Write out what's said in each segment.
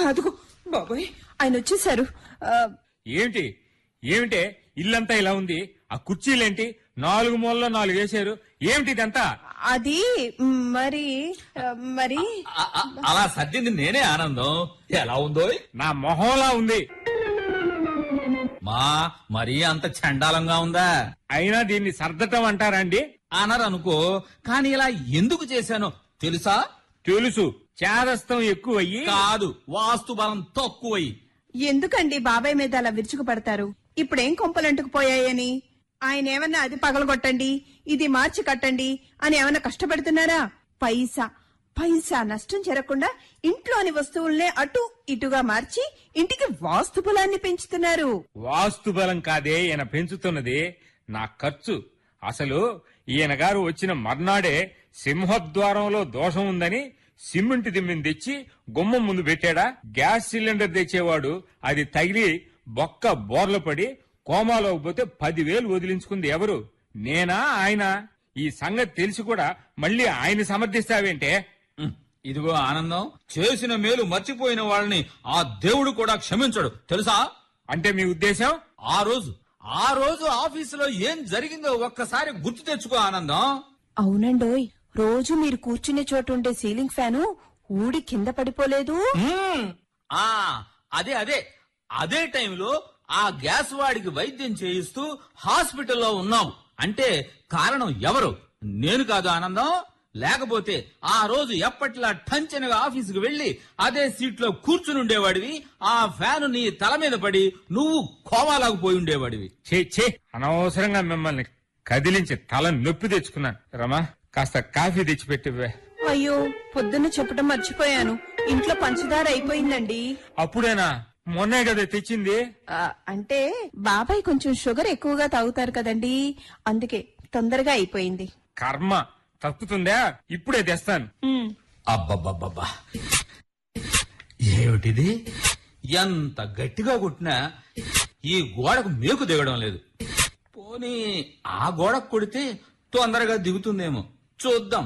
అదుగో బాబోయ్ ఆయన వచ్చేసారు ఆ, ఏమిటి ఏమిటే ఇల్లంతా ఇలా ఉంది ఆ కుర్చీలేంటి నాలుగు మూలలో నాలుగు వేశారు ఏమిటి ఇదంతా అది మరి ఆ, మరి అ- అ- అలా సర్దింది నేనే ఆనందం ఎలా ఉందో నా మొహంలా ఉంది మా మరీ అంత చండాలంగా ఉందా అయినా దీన్ని సర్దటం అంటారండి అనరనుకో కాని ఇలా ఎందుకు చేశానో తెలుసా తెలుసు చేదస్తం ఎక్కువయ్యి కాదు వాస్తు బలం తక్కువయి ఎందుకండి బాబాయ్ మీద అలా విరుచుకు పడతారు ఇప్పుడేం కొంపలంటుకు పోయాయని ఆయన ఏమన్నా అది పగలగొట్టండి ఇది మార్చి కట్టండి అని ఏమన్నా కష్టపెడుతున్నారా పైసా పైసా నష్టం జరగకుండా ఇంట్లోని వస్తువుల్నే అటు ఇటుగా మార్చి ఇంటికి వాస్తు బలాన్ని పెంచుతున్నారు వాస్తు బలం కాదే ఈయన పెంచుతున్నది నా ఖర్చు అసలు ఈయన గారు వచ్చిన మర్నాడే సింహద్వారంలో దోషం ఉందని సిమెంట్ దిమ్మిని తెచ్చి గుమ్మం ముందు పెట్టాడా గ్యాస్ సిలిండర్ తెచ్చేవాడు అది తగిలి బొక్క బోర్ల పడి కోమాలో పోతే పదివేలు వదిలించుకుంది ఎవరు నేనా ఆయన ఈ సంగతి తెలిసి కూడా మళ్ళీ ఆయన సమర్థిస్తావేంటే ఉమ్, ఇదిగో ఆనందం చేసిన మేలు మర్చిపోయిన వాళ్ళని ఆ దేవుడు కూడా క్షమించడు తెలుసా అంటే మీ ఉద్దేశం ఆ రోజు ఆ రోజు ఆఫీసులో ఏం జరిగిందో ఒక్కసారి గుర్తు తెచ్చుకో ఆనందం అవునండోయ్ రోజు మీరు కూర్చునే చోటు ఉండే సీలింగ్ ఫ్యాను ఊడి కింద పడిపోలేదు మ్మ్. ఆ అదే అదే అదే టైంలో ఆ గ్యాస్ వాడికి వైద్యం చేయిస్తూ హాస్పిటల్లో ఉన్నాం అంటే కారణం ఎవరు నేను కాదు ఆనందం లేకపోతే ఆ రోజు ఎప్పట్లా టంచనగా ఆఫీసుకు వెళ్లి అదే సీట్లో కూర్చుని ఉండేవాడివి ఆ ఫ్యాను నీ తల మీద పడి నువ్వు కోమాలాగు పోయి ఉండేవాడివి చే చే అనవసరంగా మిమ్మల్ని కదిలించి తల నొప్పి తెచ్చుకున్నాను రమా కాస్త కాఫీ తెచ్చిపెట్టివే అయ్యో పొద్దున్న చెప్పడం మర్చిపోయాను ఇంట్లో పంచదార అయిపోయిందండి అప్పుడేనా మొన్నే కదా తెచ్చింది ఆ, అంటే బాబాయ్ కొంచెం షుగర్ ఎక్కువగా తాగుతారు కదండి అందుకే తొందరగా అయిపోయింది కర్మ తప్పుతుందా ఇప్పుడే తెస్తాను ఉమ్, అబ్బబ్బబ్బబ్బా ఏమిటిది ఎంత గట్టిగా కొట్టినా ఈ గోడకు మేకు దిగడం లేదు పోనీ ఆ గోడకు కొడితే తొందరగా దిగుతుందేమో చూద్దాం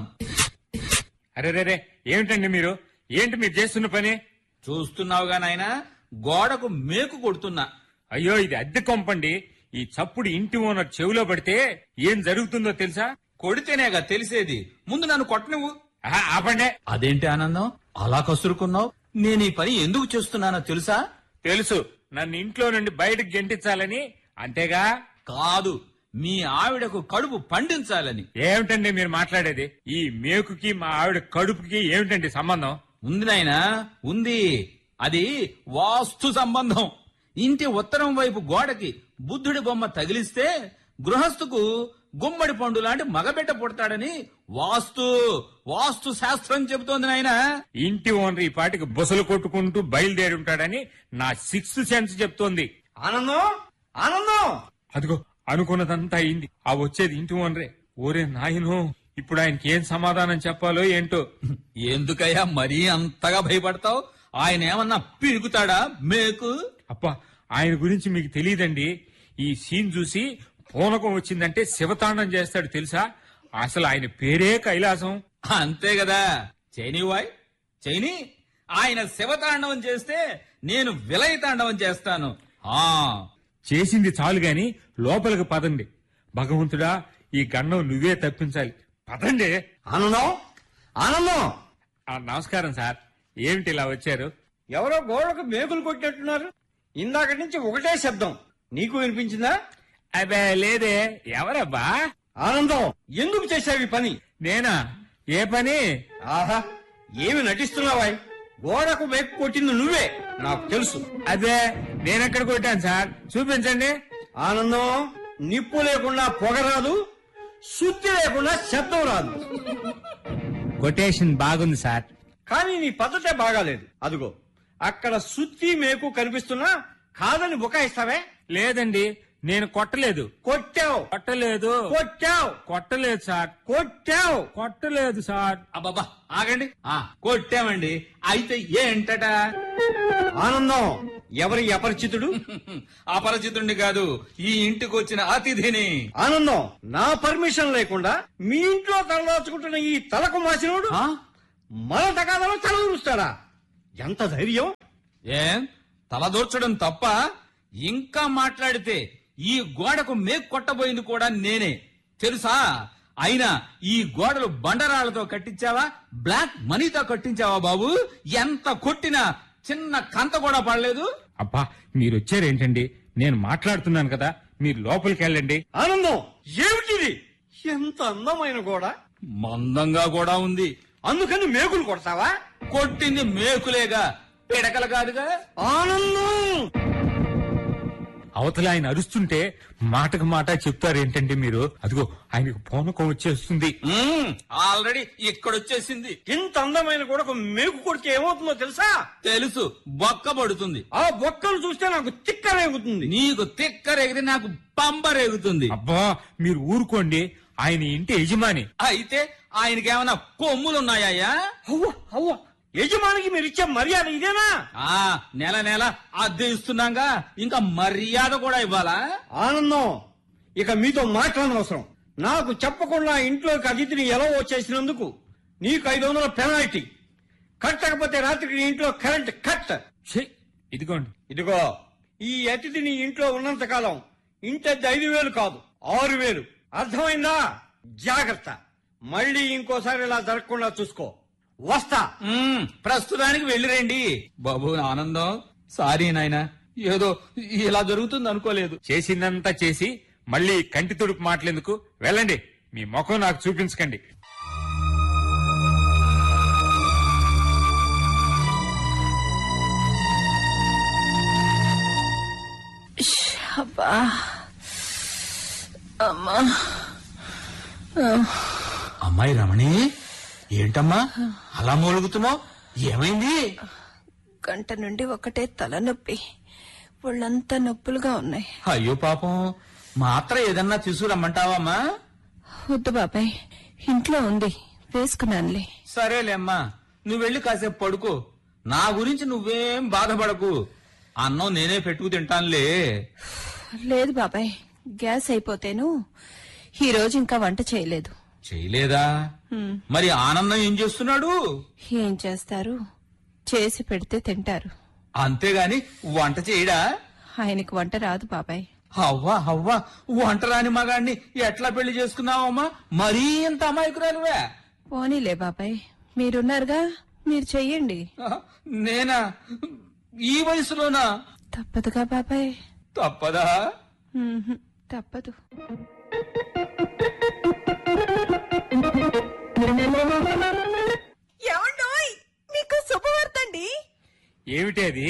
అరే రే రే ఏమిటండి మీరు ఏంటి మీరు చేస్తున్న పని చూస్తున్నావుగా నాయనా గోడకు మేకు కొడుతున్నా అయ్యో ఇది అద్దె కొంపండి ఈ చప్పుడు ఇంటి ఓనర్ చెవిలో పడితే ఏం జరుగుతుందో తెలుసా కొడితేనేగా తెలిసేది ముందు నన్ను కొట్టనివ్వు ఆహా, ఆపండే అదేంటి ఆనందం అలా కసురుకున్నావు నేను ఈ పని ఎందుకు చేస్తున్నానో తెలుసా తెలుసు నన్ను ఇంట్లో నుండి బయటకు గెంటించాలని అంతేగా కాదు మీ ఆవిడకు కడుపు పండించాలని ఏమిటండి మీరు మాట్లాడేది ఈ మేకుకి మా ఆవిడ కడుపుకి ఏమిటండి సంబంధం ఉంది నాయనా ఉంది అది వాస్తు సంబంధం ఇంటి ఉత్తరం వైపు గోడకి బుద్ధుడి బొమ్మ తగిలిస్తే గృహస్థుకు గుమ్మడి పండు లాంటి మగబిడ్డ పుడతాడని వాస్తు వాస్తు శాస్త్రం చెబుతోంది నాయనా ఇంటి ఓనర్ ఈ పాటికి బుసలు కొట్టుకుంటూ బయలుదేరి ఉంటాడని నా సిక్స్త్ సెన్స్ చెప్తోంది ఆనందం ఆనందం అదిగో అనుకున్నదంతా అయింది ఆ వచ్చేది ఇంటి ఓనరే ఓరే నాయనో ఇప్పుడు ఆయనకి ఏం సమాధానం చెప్పాలో ఏంటో ఎందుకయ్యా మరీ అంతగా భయపడతావు ఆయన ఏమన్నా పీకుతాడా మేకు అబ్బా ఆయన గురించి మీకు తెలియదండి ఈ సీన్ చూసి పూనకం వచ్చిందంటే శివతాండం చేస్తాడు తెలుసా అసలు ఆయన పేరే కైలాసం అంతే కదా చైనీ వాయ్ చైనీ ఆయన శివతాండవం చేస్తే నేను విలయ తాండవం చేస్తాను ఆ చేసింది చాలు గాని లోపలికి పదండి భగవంతుడా ఈ గండం నువ్వే తప్పించాలి పదండి ఆనందం ఆనందం ఆ, నమస్కారం సార్ ఏమిటి ఇలా వచ్చారు ఎవరో గోడకు మేకులు కొట్టినట్టున్నారు ఇందాక నుంచి ఒకటే శబ్దం నీకు వినిపించిందా అబ్బే లేదే ఎవరబ్బా ఆనందం ఎందుకు చేశావు ఈ పని నేనా ఏ పని ఆహా ఏమి నటిస్తున్నావా గోడకు మేకు కొట్టింది నువ్వే నాకు తెలుసు అదే నేనెక్కడ కొట్టాను సార్ చూపించండి ఆనందం నిప్పు లేకుండా పొగ రాదు శుద్ధి లేకుండా శబ్దం రాదు కొటేషన్ బాగుంది సార్ కానీ నీ పద్ధతే బాగాలేదు అదిగో అక్కడ సుత్తి మేకు కనిపిస్తున్నా కాదని బుకాయిస్తావే లేదండి నేను కొట్టలేదు కొట్టావు కొట్టలేదు కొట్టావు కొట్టలేదు సార్ కొట్టావు కొట్టలేదు సార్ అబ్బబ్బా ఆగండి ఆ కొట్టామండి అయితే ఏంటట ఆనందం ఎవరి అపరిచితుడు అపరిచితుణ్ణి కాదు ఈ ఇంటికి వచ్చిన అతిథిని ఆనందం నా పర్మిషన్ లేకుండా మీ ఇంట్లో తలదాచుకుంటున్న ఈ తలకు మాసినోడు ఆ? మన తగాదాలో తల ఊరుస్తాడా ఎంత ధైర్యం ఏం తలదూర్చడం తప్ప ఇంకా మాట్లాడితే ఈ గోడకు మేక్ కొట్టబోయింది కూడా నేనే తెలుసా అయినా ఈ గోడలు బండరాళ్లతో కట్టించావా బ్లాక్ మనీతో కట్టించావా బాబు ఎంత కొట్టినా చిన్న కంత కూడా పడలేదు అబ్బా మీరు వచ్చారేంటండి నేను మాట్లాడుతున్నాను కదా మీరు లోపలికి వెళ్ళండి ఆనందం ఏమిటిది ఎంత అందమైన గోడ మందంగా కూడా ఉంది అందుకని మేకులు కొడతావా కొట్టింది మేకులేగా పిడకలు కాదుగా ఆనందం అవతల ఆయన అరుస్తుంటే మాటకు మాట చెప్తారేంటండి మీరు అదిగో ఆయనకు పూనకం వచ్చేస్తుంది మ్మ్, ఆల్రెడీ ఇక్కడొచ్చేసింది ఇంత అందమైన గోడకు మేకు కొడితే ఏమవుతుందో తెలుసా తెలుసు బొక్క పడుతుంది ఆ బొక్కలు చూస్తే నాకు తిక్కరేగుతుంది నీకు తిక్కరేగితే నాకు పంపరేగుతుంది అబ్బా మీరు ఊరుకోండి ఆయన ఇంటి యజమాని అయితే ఆయనకేమైనా కొమ్ములున్నాయా అవ్వ అవ్వ యజమానికి మీరు ఇచ్చే మర్యాద ఇదేనా ఆ నెల నెల అద్దె ఇస్తున్నాగా ఇంకా మర్యాద కూడా ఇవ్వాలా ఆనందం ఇక మీతో మాట్లాడనవసరం నాకు చెప్పకుండా ఇంట్లోకి అతిథిని ఎలా వచ్చేసినందుకు నీకు ఐదు వందల పెనాల్టీ కట్టకపోతే రాత్రికి నీ ఇంట్లో కరెంట్ కట్ ఛీ, ఇదిగోండి ఇదిగో ఈ అతిథి నీ ఇంట్లో ఉన్నంత కాలం ఇంటి ఐదు వేలు కాదు ఆరు వేలు అర్థమైందా జాగ్రత్త మళ్ళీ ఇంకోసారి ఇలా జరగకుండా చూసుకో వస్తా మ్మ్, ప్రస్తుతానికి వెళ్ళిరండి బాబు ఆనందం సారీ నాయనా ఏదో ఇలా జరుగుతుంది అనుకోలేదు చేసిందంతా చేసి మళ్ళీ కంటి తుడుపు మాటలెందుకు వెళ్ళండి మీ ముఖం నాకు చూపించకండి అబ్బా అమ్మా అమ్మాయి రమణి ఏంటమ్మా అలా మూలుగుతున్నావు ఏమైంది గంట నుండి ఒకటే తలనొప్పి ఒళ్ళంతా నొప్పులుగా ఉన్నాయి అయ్యో పాపం మాత్ర ఏదన్నా తీసుకురమ్మంటావమ్మా వద్దు బాబాయ్ ఇంట్లో ఉంది వేసుకున్నానులే సరేలేమ్మా నువ్వు వెళ్ళి కాసేపు పడుకో నా గురించి నువ్వేం బాధపడకు అన్నం నేనే పెట్టుకు తింటానులే లేదు బాబాయ్ గ్యాస్ అయిపోతేను ఈ రోజు ఇంకా వంట చేయలేదు చేయలేదా హ్మ్. మరి ఆనందం ఏం చేస్తున్నాడు ఏం చేస్తారు చేసి పెడితే తింటారు అంతేగాని వంట చేయడా ఆయనకు వంట రాదు బాబాయ్ అవ్వా అవ్వా వంట రాని మగాడిని ఎట్లా పెళ్లి చేసుకున్నావమ్మా మరీ ఇంత అమాయకురాలువే పోనీలే బాబాయ్ మీరున్నారుగా మీరు చెయ్యండి నేనా ఈ వయసులోనా తప్పదుగా బాబాయ్ తప్పదా మ్మ్హ్. తప్పదు ఏమండోయ్ మీకు శుభవార్తండి ఏమిటి అది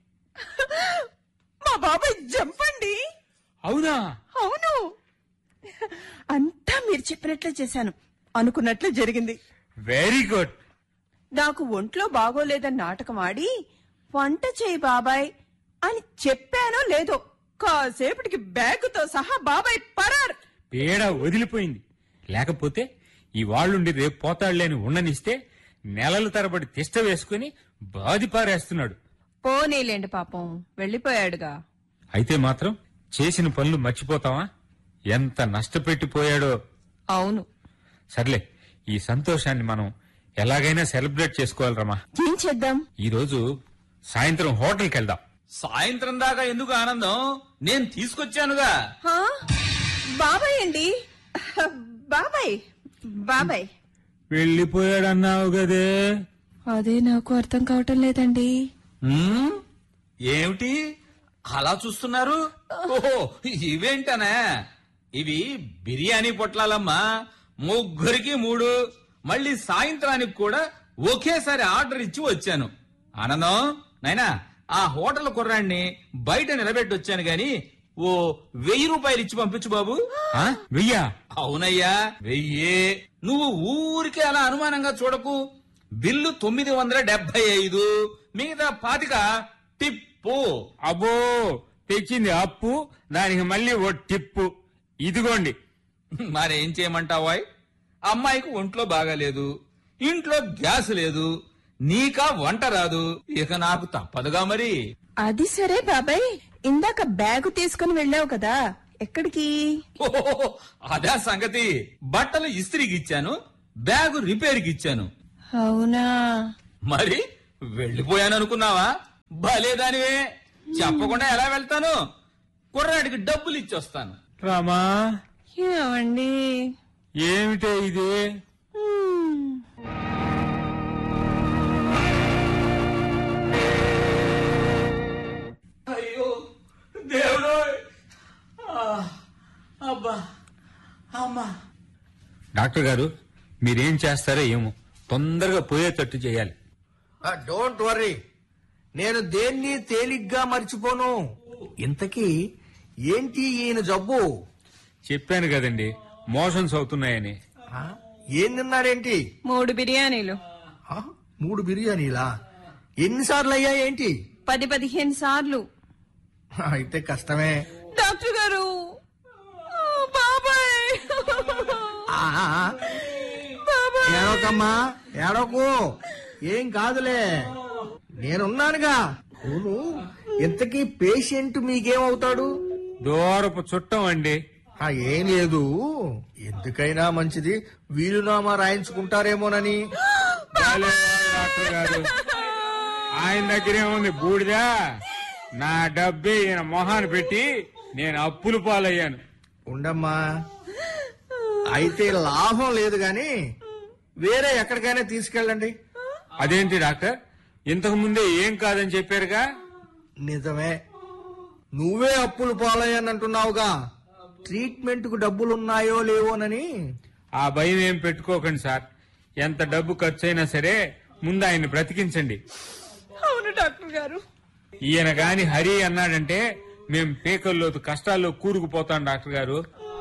మా బాబాయ్ జంపండి అవునా అవును అంతా మీరు చెప్పినట్లే చేశాను అనుకున్నట్లే జరిగింది వెరీ గుడ్ నాకు ఒంట్లో బాగోలేదని నాటకం ఆడి వంట చేయి బాబాయ్ అని చెప్పానో లేదో కాసేపటికి బ్యాగుతో సహా బాబాయ్ పరార్ పీడ వదిలిపోయింది లేకపోతే ఈ వాళ్ళుండి రేపు పోతాడులే అని ఉండనిస్తే నెలల తరబడి తిష్ట వేసుకుని బాది పారేస్తున్నాడు పోనీలేండి పాపం వెళ్ళిపోయాడుగా అయితే మాత్రం చేసిన పనులు మర్చిపోతావా ఎంత నష్టపెట్టిపోయాడో అవును సర్లే ఈ సంతోషాన్ని మనం ఎలాగైనా సెలబ్రేట్ చేసుకోవాలి రమా ఏం చేద్దాం ఈ రోజు సాయంత్రం హోటల్కి వెళ్దాం సాయంత్రం దాకా ఎందుకు ఆనందం నేను తీసుకొచ్చానుగా హా? బాబాయ్ అండి బాబాయ్ బాబాయ్ వెళ్ళిపోయాడన్నావు గదే అదే నాకు అర్థం కావటం లేదండి ఉమ్, ఏమిటి అలా చూస్తున్నారు ఓహో ఇవేంటనే ఇవి బిర్యానీ పొట్లాలమ్మా ముగ్గురికి మూడు మళ్ళీ సాయంత్రానికి కూడా ఒకేసారి ఆర్డర్ ఇచ్చి వచ్చాను ఆనందం నాయనా ఆ హోటల్ కుర్రాన్ని బయట నిలబెట్టి వచ్చాను గాని ఓ వెయ్యి రూపాయలు ఇచ్చి పంపించు బాబు ఆ? వెయ్యా అవునయ్యా వెయ్యే నువ్వు ఊరికే అలా అనుమానంగా చూడకు బిల్లు తొమ్మిది వందల డెబ్బై ఐదు మిగతా పాతిక టిప్పు అబ్బో తెచ్చింది అప్పు దానికి మళ్ళీ ఓ టిప్పు ఇదిగోండి మరేం చేయమంటావాయ్ అమ్మాయికి ఒంట్లో బాగాలేదు ఇంట్లో గ్యాస్ లేదు నీకా వంట రాదు ఇక నాకు తప్పదుగా మరి అది సరే బాబాయ్ ఇందాక బ్యాగు తీసుకుని వెళ్ళావు కదా ఎక్కడికి ఓహో, అదే సంగతి బట్టలు ఇస్త్రీకి ఇచ్చాను బ్యాగు రిపేర్కి ఇచ్చాను అవునా మరి వెళ్ళిపోయాను అనుకున్నావా భలేదానివే చెప్పకుండా ఎలా వెళ్తాను కుర్రాడికి డబ్బులు ఇచ్చొస్తాను రామా ఏమండి ఏమిటే ఇది హ్మ్. అయ్యో దేవుడు అబ్బా అమ్మా డాక్టర్ గారు మీరేం చేస్తారో ఏమో తొందరగా పోయేటట్టు చేయాలి డోంట్ వర్రీ నేను దేన్ని తేలిగ్గా మర్చిపోను ఇంతకీ ఏంటి ఈయన జబ్బు చెప్పాను కదండి మోషన్స్ అవుతున్నాయని ఆ? ఏం తిన్నారేంటి మూడు బిర్యానీలు ఆ? మూడు బిర్యానీలా ఎన్నిసార్లు అయ్యా ఏంటి పది పదిహేను సార్లు అయితే కష్టమే డాక్టర్ గారు ఆ, బాబాయ్ ఆ, ఆ, ఆ. ఏడోకమ్మా ఏడోకు ఏం కాదులే నేనున్నానుగా అవును ఇంతకీ పేషెంట్ మీకేమవుతాడు దూరపు చుట్టం అండి ఆ, ఏం లేదు ఎందుకైనా మంచిది వీలునామా రాయించుకుంటారేమోనని బాలేవారు డాక్టర్ గారు ఆయన దగ్గరే ఉంది బూడిదా నా డబ్బే ఈయన మొహాన్ని పెట్టి నేను అప్పులు పాలయ్యాను ఉండమ్మా అయితే లాభం లేదు గాని వేరే ఎక్కడికైనా తీసుకెళ్ళండి అదేంటి డాక్టర్ ఇంతకు ముందే ఏం కాదని చెప్పారుగా నిజమే నువ్వే అప్పులు పాలయ్యానంటున్నావుగా ట్రీట్మెంట్ కు డబ్బులున్నాయో లేవోనని ఆ భయం ఏం పెట్టుకోకండి సార్ ఎంత డబ్బు ఖర్చు అయినా సరే ముందు ఆయన్ని బ్రతికించండి అవును డాక్టర్ గారు ఈయన గాని హరి అన్నాడంటే మేం పీకల్లోతు కష్టాల్లో కూరుకుపోతాం డాక్టర్ గారు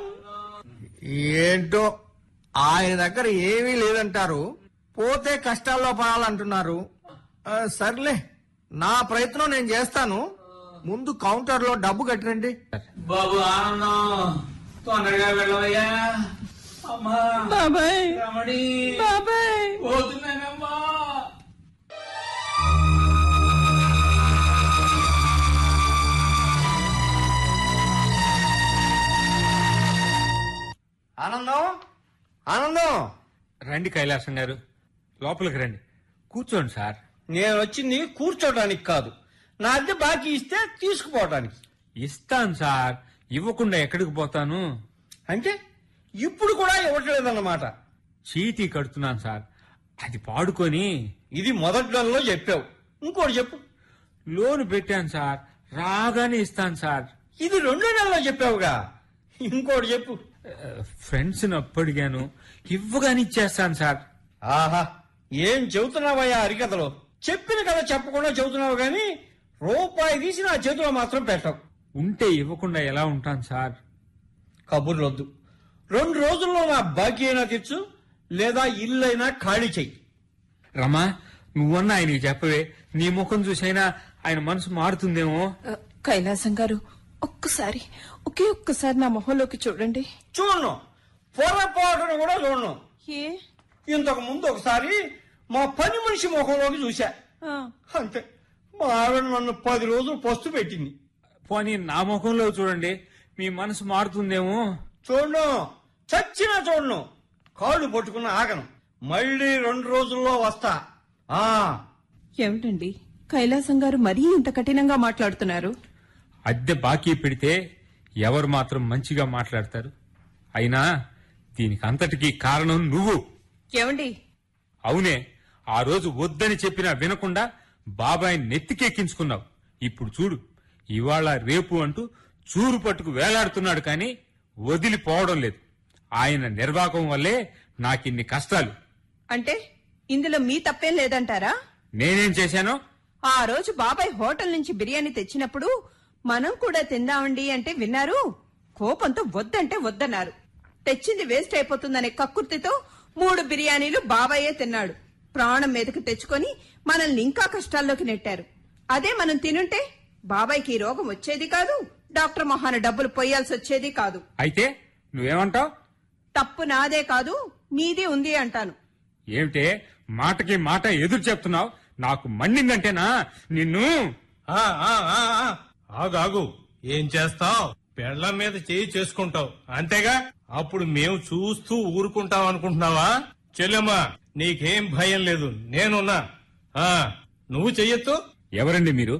ఏంటో ఆయన దగ్గర ఏమీ లేదంటారు పోతే కష్టాల్లో పడాలంటున్నారు ఆ, సర్లే నా ప్రయత్నం నేను చేస్తాను ముందు కౌంటర్ లో డబ్బు కట్టిరండి బాబు ఆనందం తొందరగా వెళ్ళవయ్యా అమ్మా బాబాయ్ రమణి బాబాయ్ పోతున్నానమ్మా ఆనందం ఆనందం రండి కైలాసం గారు లోపలికి రండి కూర్చోండి సార్ నేను వచ్చింది కూర్చోడానికి కాదు నా అద్దె బాకీ ఇస్తే తీసుకుపోవటానికి ఇస్తాను సార్ ఇవ్వకుండా ఎక్కడికి పోతాను అంటే ఇప్పుడు కూడా ఇవ్వట్లేదన్నమాట చీటీ కడుతున్నాను సార్ అది పాడుకొని ఇది మొదటి నెలలో చెప్పావు ఇంకోటి చెప్పు లోన్ పెట్టాను సార్ రాగానే ఇస్తాను సార్ ఇది రెండో నెలలో చెప్పావుగా ఇంకోటి చెప్పు ఫ్రెండ్స్ అప్పడిగాను ఇవ్వగానే ఇచ్చేస్తాను సార్ ఆహా ఏం చెబుతున్నావయ్యా హరికథలో చెప్పిన కథ చెప్పకుండా చెబుతున్నావు గాని రూపాయి తీసి నా చేతిలో మాత్రం పెట్టవు ఉంటే ఇవ్వకుండా ఎలా ఉంటాను సార్ కబుర్లొద్దు రెండు రోజుల్లో నా బాకీ అయినా తెచ్చు లేదా ఇల్లైనా ఖాళీ చెయ్యి రమా నువ్వన్నా ఆయనకి చెప్పవే నీ ముఖం చూసైనా ఆయన మనసు మారుతుందేమో ఆ, కైలాసం గారు ఒక్కసారి ఒకే ఒక్కసారి నా మొహంలోకి చూడండి చూడను పొరపాటును కూడా చూడను ఏ ఇంతకు ముందు ఒకసారి మా పని మనిషి ముఖంలోకి చూశా ఆ, అంతే మా ఆవిడ నన్ను పది రోజులు పస్తు పెట్టింది పోనీ నా ముఖంలో చూడండి మీ మనసు మారుతుందేమో చూడను చచ్చినా చూడను కాళ్ళు పట్టుకున్న ఆగను మళ్ళీ రెండు రోజుల్లో వస్తా ఆ ఏమిటండి కైలాసం గారు మరీ ఇంత కఠినంగా మాట్లాడుతున్నారు అద్దె బాకీ పెడితే ఎవరు మాత్రం మంచిగా మాట్లాడతారు అయినా దీనికి అంతటికీ కారణం నువ్వు ఏమండి అవునే ఆ రోజు వద్దని చెప్పినా వినకుండా బాబాయ్ నెత్తికెక్కించుకున్నావు ఇప్పుడు చూడు ఇవాళ రేపు అంటూ చూరు పట్టుకు వేలాడుతున్నాడు కాని వదిలిపోవడం లేదు ఆయన నిర్వాకం వల్లే నాకిన్ని కష్టాలు అంటే ఇందులో మీ తప్పేం లేదంటారా నేనేం చేశానో ఆ రోజు బాబాయ్ హోటల్ నుంచి బిర్యానీ తెచ్చినప్పుడు మనం కూడా తిందామండి అంటే విన్నారు కోపంతో వద్దంటే వద్దన్నారు తెచ్చింది వేస్ట్ అయిపోతుందనే కక్కుర్తితో మూడు బిర్యానీలు బాబాయే తిన్నాడు ప్రాణం మీదకి తెచ్చుకొని మనల్ని ఇంకా కష్టాల్లోకి నెట్టారు అదే మనం తినుంటే బాబాయ్కి ఈ రోగం వచ్చేది కాదు డాక్టర్ మొహాన డబ్బులు పొయ్యాల్సి వచ్చేది కాదు అయితే నువ్వేమంటావు తప్పు నాదే కాదు మీదే ఉంది అంటాను ఏమిటే మాటకి మాట ఎదురు చెప్తున్నావు నాకు మండిందంటేనా నిన్ను ఆ, ఆ, ఆ, ఆ. ఆగు ఆగు ఏం చేస్తావ్ పెళ్లం మీద చేయి చేసుకుంటావు అంతేగా అప్పుడు మేము చూస్తూ ఊరుకుంటాం అనుకుంటున్నావా చెల్లెమ్మా నీకేం భయం లేదు నేనున్నా ఆ నువ్వు చెయ్యొద్దు ఎవరండి మీరు